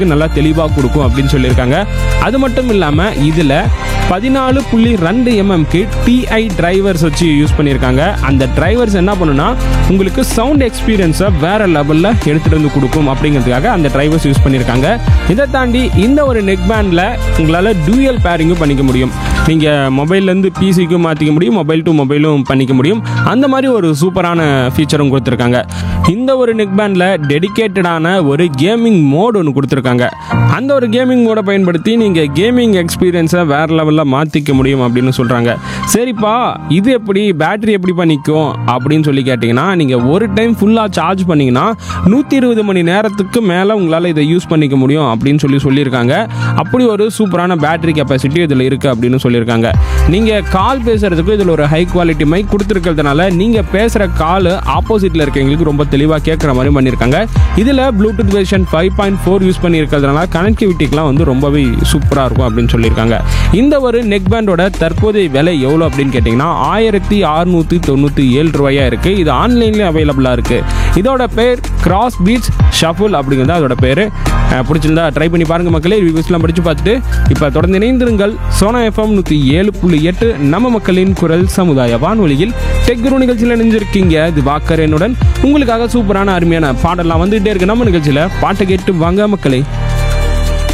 நல்லா தெளிவாக கொடுக்கும் அப்படின்னு சொல்லியிருக்காங்க அது மட்டும் இல்லாமல் இதில் பதினாலு புள்ளி ரெண்டு எம்எம்க்கு டிஐ டிரைவர்ஸ் வச்சு யூஸ் பண்ணியிருக்காங்க அந்த டிரைவர்ஸ் என்ன பண்ணுன்னா உங்களுக்கு சவுண்ட் எக்ஸ்பீரியன்ஸை வேற லெவலில் எடுத்துகிட்டு வந்து கொடுக்கும் அப்படிங்கிறதுக்காக அந்த டிரைவர்ஸ் யூஸ் பண்ணியிருக்காங்க இதை தாண்டி இந்த ஒரு நெக் பேண்டில் உங்களால் டூயல் பேரிங்கும் பண்ணிக்க முடியும் நீங்கள் மொபைல்லேருந்து பிசிக்கும் மாற்றிக்க முடியும் மொபைல் டு மொபைலும் பண்ணிக்க முடியும் அந்த மாதிரி ஒரு சூப்பரான ஃபீச்சரும் கொடுத்துருக்காங்க இந்த ஒரு நெக் பேண்டில் டெடிகேட்டடான ஒரு கேமிங் மோட் ஒன்று கொடுத்துருக்காங்க அந்த ஒரு கேமிங் மோடை பயன்படுத்தி நீங்கள் கேமிங் எக்ஸ்பீரியன்ஸை வேறு லெவலில் மாற்றிக்க முடியும் அப்படின்னு சொல்கிறாங்க சரிப்பா இது எப்படி பேட்டரி எப்படி பண்ணிக்கும் அப்படின்னு சொல்லி கேட்டிங்கன்னா நீங்கள் ஒரு டைம் ஃபுல்லாக சார்ஜ் பண்ணிங்கன்னா நூற்றி இருபது மணி நேரத்துக்கு மேலே உங்களால் இதை யூஸ் பண்ணிக்க முடியும் அப்படின்னு சொல்லி சொல்லியிருக்காங்க அப்படி ஒரு சூப்பரான பேட்டரி கெப்பாசிட்டி இதில் இருக்குது அப்படின்னு சொல்லியிருக்காங்க நீங்கள் கால் பேசுகிறதுக்கு இதில் ஒரு ஹை குவாலிட்டி மைக் கொடுத்துருக்கிறதுனால நீங்கள் பேசுகிற கால் ஆப்போசிட்டில் இருக்கவங்களுக்கு ரொம்ப தெளிவாக கேட்குற மாதிரி பண்ணியிருக்காங்க இதில் Bluetooth version five point four use பண்ணியிருக்கிறதுனால கனெக்டிவிட்டிக்கெலாம் வந்து ரொம்பவே சூப்பராக இருக்கும் அப்படின்னு சொல்லியிருக்காங்க இந்த ஒரு நெக் பேண்டோட தற்போதைய விலை எவ்வளோ அப்படின்னு கேட்டிங்கன்னா ஆயிரத்தி அறுநூற்றி தொண்ணூற்றி ஏழு ரூபாயாக இருக்குது இது ஆன்லைன்லேயும் அவைலபிளாக இருக்குது இதோட பேர் கிராஸ் பீட்ஸ் ஷஃபுல் அப்படிங்கிறது அதோட பேர் அஹ் பிடிச்சிருந்தா ட்ரை பண்ணி பாருங்கள் மக்களே ரிவ்யூஸ்லாம் படித்து பார்த்துட்டு இப்போ தொடர்ந்து இணைந்திருங்கள் சோனா எஃப்எம் நூற்றி ஏழு புள்ளி எட்டு நம்ம மக்களின் குரல் சமுதாய வானொலியில் டெக் குரு நிகழ்ச்சியில் இணைஞ்சிருக்கீங்க இது வாக்கரனுடன் உங்களுக்காக சூப்பரான அருமையான பாடலாம் வந்துகிட்டே இருக்கு நம்ம நிகழ்ச்சியில் பாட்டை கேட்டு வாங்க மக்களே